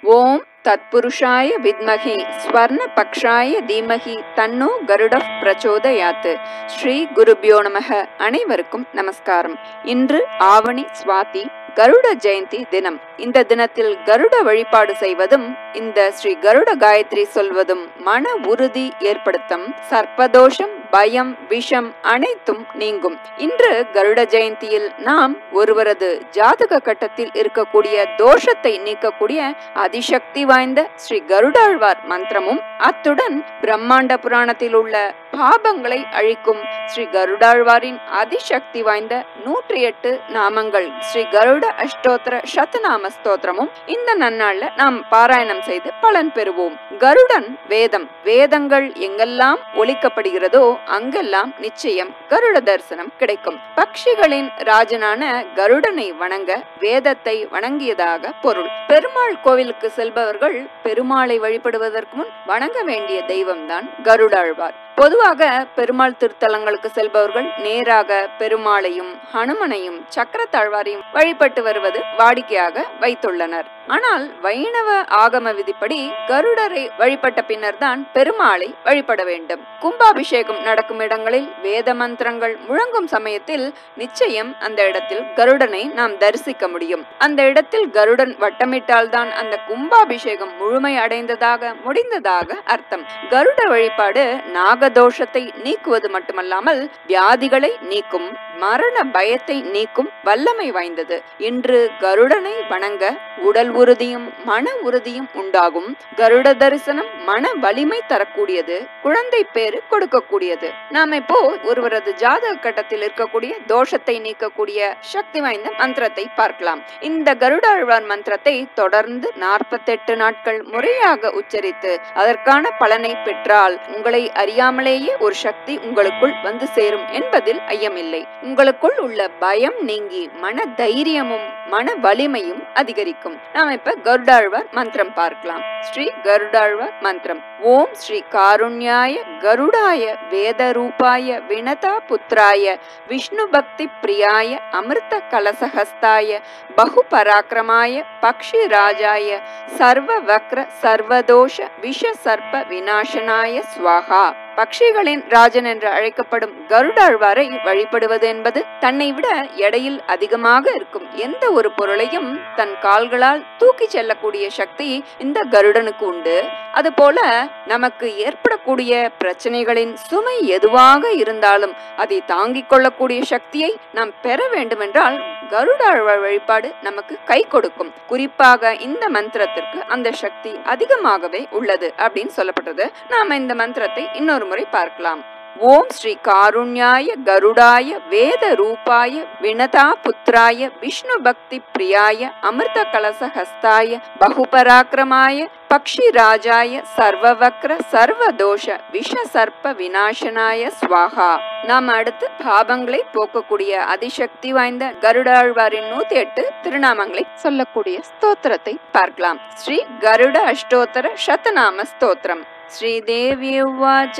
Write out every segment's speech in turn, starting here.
ஓம் தத்புருஷாய வித்மகி ஸ்வர்ண பக்ஷாய தீமகி தன்னோ கருட பிரச்சோதயாத்து ஸ்ரீ குருபியோ நமக அனைவருக்கும் நமஸ்காரம் இன்று ஆவணி சுவாதி கருட ஜெயந்தி தினம் இந்த தினத்தில் கருட வழிபாடு செய்வதும் இந்த ஸ்ரீ கருட காயத்ரி சொல்வதும் மன உறுதி ஏற்படுத்தும் சர்ப்பதோஷம் பயம் விஷம் அனைத்தும் நீங்கும் இன்று கருட ஜெயந்தியில் நாம் ஒருவரது ஜாதக கட்டத்தில் இருக்கக்கூடிய தோஷத்தை நீக்கக்கூடிய அதிசக்தி வாய்ந்த ஸ்ரீ கருடாழ்வார் மந்திரமும் அத்துடன் பிரம்மாண்ட புராணத்தில் உள்ள பாபங்களை அழிக்கும் ஸ்ரீ கருடாழ்வாரின் அதிசக்தி வாய்ந்த நூற்றி எட்டு நாமங்கள் ஸ்ரீ கருட அஷ்டோத்திர சதநாம ஸ்தோத்திரமும் இந்த நன்னாள்ல நாம் பாராயணம் செய்து பலன் பெறுவோம் கருடன் வேதம் வேதங்கள் எங்கெல்லாம் ஒலிக்கப்படுகிறதோ அங்கெல்லாம் நிச்சயம் கருட தரிசனம் கிடைக்கும் பக்ஷிகளின் ராஜனான கருடனை வணங்க வேதத்தை வணங்கியதாக பொருள் பெருமாள் கோவிலுக்கு செல்பவர்கள் பெருமாளை வழிபடுவதற்கு முன் வணங்க வேண்டிய தெய்வம்தான் கருடாழ்வார் பொதுவாக பெருமாள் திருத்தலங்களுக்கு செல்பவர்கள் நேராக பெருமாளையும் ஹனுமனையும் சக்கரத்தாழ்வாரையும் வழிபட்டு வருவது வாடிக்கையாக வைத்துள்ளனர் ஆனால் வைணவ ஆகம விதிப்படி கருடரை வழிபட்ட பின்னர் தான் பெருமாளை வழிபட வேண்டும் கும்பாபிஷேகம் நடக்கும் இடங்களில் வேத மந்திரங்கள் முழங்கும் சமயத்தில் நிச்சயம் அந்த இடத்தில் கருடனை நாம் தரிசிக்க முடியும் அந்த இடத்தில் கருடன் வட்டமிட்டால்தான் அந்த கும்பாபிஷேகம் முழுமை அடைந்ததாக முடிந்ததாக அர்த்தம் கருட வழிபாடு நாகதோஷத்தை நீக்குவது மட்டுமல்லாமல் வியாதிகளை நீக்கும் மரண பயத்தை நீக்கும் வல்லமை வாய்ந்தது இன்று கருடனை வணங்க உடல் உறுதியும் மன உறுதியும் உண்டாகும் கருட தரிசனம் மன வலிமை தரக்கூடியது குழந்தை பேரு கொடுக்கக்கூடியது நாம இப்போ ஒருவரது ஜாதக கட்டத்தில் இருக்கக்கூடிய தோஷத்தை நீக்கக்கூடிய சக்தி வாய்ந்த மந்திரத்தை பார்க்கலாம் இந்த கருடாழ்வார் மந்திரத்தை தொடர்ந்து நாற்பத்தெட்டு நாட்கள் முறையாக உச்சரித்து அதற்கான பலனை பெற்றால் உங்களை அறியாமலேயே ஒரு சக்தி உங்களுக்குள் வந்து சேரும் என்பதில் ஐயமில்லை உங்களுக்குள் உள்ள பயம் நீங்கி மன தைரியமும் மன வலிமையும் அதிகரிக்கும் நாம இப்ப கருடாழ்வார் மந்திரம் பார்க்கலாம் ஸ்ரீ கருடாழ்வார் மந்திரம் ஓம் ஸ்ரீ காருண்யாய கருடாய வேத ரூபாய வினதா புத்திராய விஷ்ணு பக்தி பிரியாய அமிர்த கலசஹஸ்தாய பகு பராக்கிரமாய பக்ஷி ராஜாய சர்வ வக்ர சர்வதோஷ விஷ சர்ப்ப விநாசனாய ஸ்வாகா பக்ஷிகளின் ராஜன் என்று அழைக்கப்படும் கருடாழ்வாரை வழிபடுவது என்பது தன்னை விட எடையில் அதிகமாக இருக்கும் எந்த ஒரு பொருளையும் தன் கால்களால் தூக்கி செல்லக்கூடிய சக்தி இந்த கருடனுக்கு உண்டு அதுபோல நமக்கு ஏற்படக்கூடிய பிரச்சனைகளின் சுமை எதுவாக இருந்தாலும் அதை தாங்கிக் கொள்ளக்கூடிய சக்தியை நாம் பெற வேண்டுமென்றால் கருடாழ்வார் வழிபாடு நமக்கு கை கொடுக்கும் குறிப்பாக இந்த மந்திரத்திற்கு அந்த சக்தி அதிகமாகவே உள்ளது அப்படின்னு சொல்லப்பட்டது நாம இந்த மந்திரத்தை இன்னொரு முறை பார்க்கலாம் ஓம் ஸ்ரீ காருண்யாய கருடாய வேத ரூபாய வினதா புத்திராய விஷ்ணு பக்தி பிரியாய அமிர்த கலச ஹஸ்தாய பகுபராக்கிரமாய பக்ஷி ராஜாய சர்வவக்ர சர்வதோஷ விஷ சர்ப்ப விநாசனாய ஸ்வாகா நாம அடுத்து பாபங்களை போக்கக்கூடிய அதிசக்தி வாய்ந்த கருடாழ்வாரின் நூத்தி எட்டு திருநாமங்களை சொல்லக்கூடிய ஸ்தோத்திரத்தை பார்க்கலாம் ஸ்ரீ கருட அஷ்டோத்தர சதநாம ஸ்தோத்திரம் ஸ்ரீதேவி உவாச்ச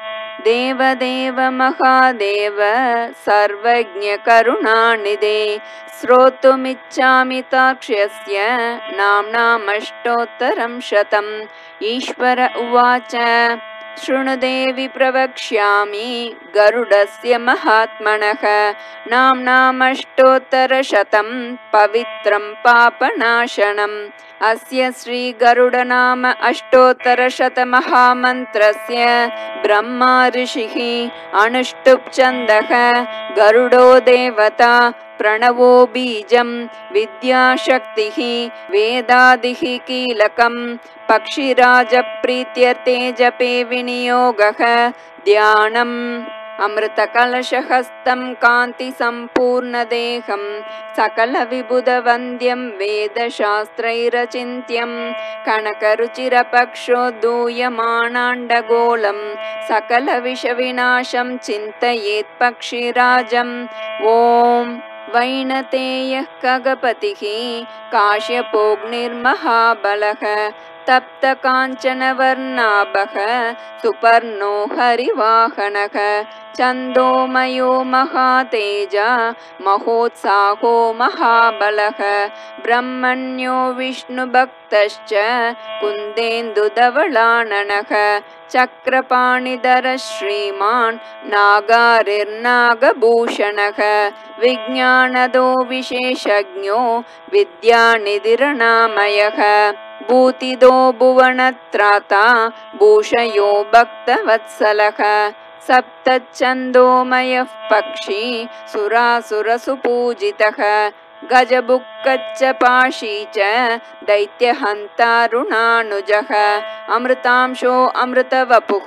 देवदेव महादेव सर्वज्ञकरुणानिधे श्रोतुमिच्छामि ताक्ष्यस्य नाम्नामष्टोत्तरं शतम् ईश्वर उवाच शृणुदेवि प्रवक्ष्यामि गरुडस्य महात्मनः नाम्नामष्टोत्तरशतं पवित्रं पापनाशनम् अस्य श्रीगरुडनाम अष्टोत्तरशतमहामन्त्रस्य ब्रह्मा ऋषिः अनुष्टुप्छन्दः गरुडो देवता प्रणवो बीजं विद्याशक्तिः वेदादिः कीलकं पक्षिराजप्रीत्यर्थे जपे विनियोगः ध्यानम् अमृतकलशहस्तं कान्तिसम्पूर्णदेहं सकलविबुधवन्द्यं वेदशास्त्रैरचिन्त्यं कनकरुचिरपक्षोद्धूयमानाण्डगोलं सकलविषविनाशं चिन्तयेत् पक्षिराजम् ॐ वैनतेयः खगपतिः काश्यपोऽग्निर्महाबलः तप्तकाञ्चनवर्णाभः सुपर्णो हरिवाहनः छन्दोमयो महातेजा महोत्साहो महाबलः ब्रह्मण्यो विष्णुभक्तश्च कुन्देन्दुधवलाननः चक्रपाणिधरः श्रीमान् नागारिर्नागभूषणः विज्ञानदो विशेषज्ञो विद्यानिधिरणामयः भूतिदो भुवनत्राता भूषयो भक्तवत्सलः सप्तच्छन्दोमयः पक्षी सुरासुरसुपूजितः गजबुक्कच्च पाशी च दैत्यहन्तारुणानुजः अमृतांशो अमृतवपुः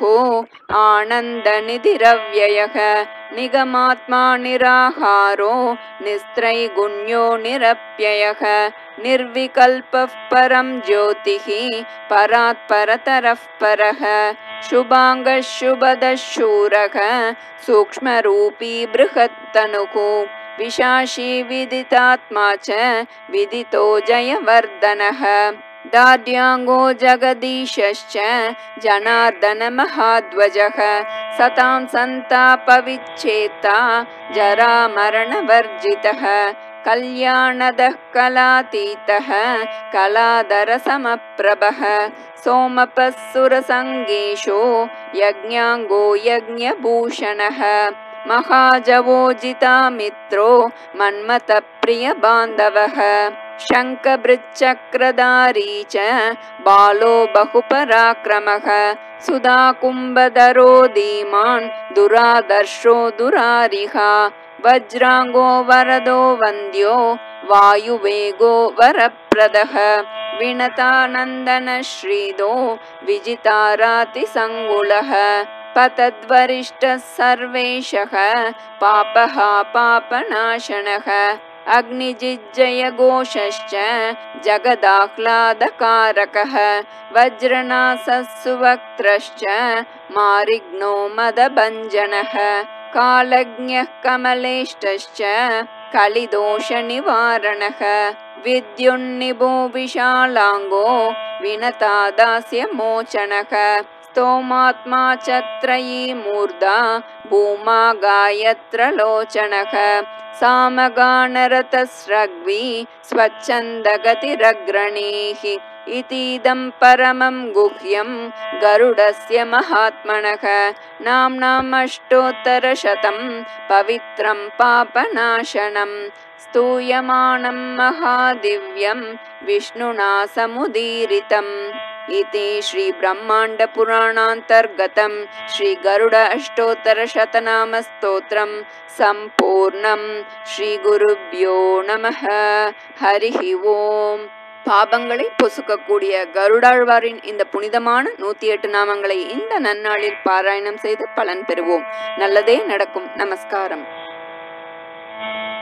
आनन्दनिधिरव्ययः निगमात्मा निराहारो निस्त्रैगुण्यो निरप्ययः निर्विकल्पः परं ज्योतिः परात् परतरः परः शुभाङ्गः शुभदः शूरः सूक्ष्मरूपी बृहत्तनुः विशाशी विदितात्मा च विदितो जयवर्धनः दार्ढ्याङ्गो जगदीशश्च जनार्दनमहाध्वजः सतां सन्तापविच्छेता जरामरणवर्जितः कल्याणदः कलातीतः कलाधरसमप्रभः सोमपः सुरसङ्गेशो यज्ञाङ्गो यज्ञभूषणः महाजवोजितामित्रो मन्मथप्रियबान्धवः शङ्खभृच्चक्रधारी च बालो बहुपराक्रमः सुधाकुम्भधरो धीमान् दुरादर्शो दुरारिः वज्राङ्गो वरदो वन्द्यो वायुवेगो वरप्रदः विनतानन्दनश्रीदो विजितारातिसङ्गुलः पतद्वरिष्ठः सर्वेशः पापः पापनाशनः अग्निजिज्जयघोषश्च जगदाह्लादकारकः वज्रनासः सुवक्त्रश्च मारिग्नो मदभञ्जनः कालज्ञः कमलेष्टश्च कलिदोषनिवारणः विद्युन्निभो विशालाङ्गो विनता दास्यमोचनः स्तोमात्मा च त्रयी मूर्धा भूमा गायत्र लोचनः सामगानरतस्रग्वी स्वच्छन्दगतिरग्रणीः इतीदं परमं गुह्यं गरुडस्य महात्मनः नाम्नामष्टोत्तरशतं पवित्रं पापनाशनं स्तूयमानं महादिव्यं विष्णुना समुदीरितम् इति श्रीब्रह्माण्डपुराणान्तर्गतं श्रीगरुड अष्टोत्तरशतनामस्तोत्रं सम्पूर्णं श्रीगुरुभ्यो நமः ஹரிஹி ஓம் பாபங்களை பொசுக்கக்கூடிய கருடாழ்வாரின் இந்த புனிதமான நூத்தி எட்டு நாமங்களை இந்த நன்னாளில் பாராயணம் செய்து பலன் பெறுவோம் நல்லதே நடக்கும் நமஸ்காரம்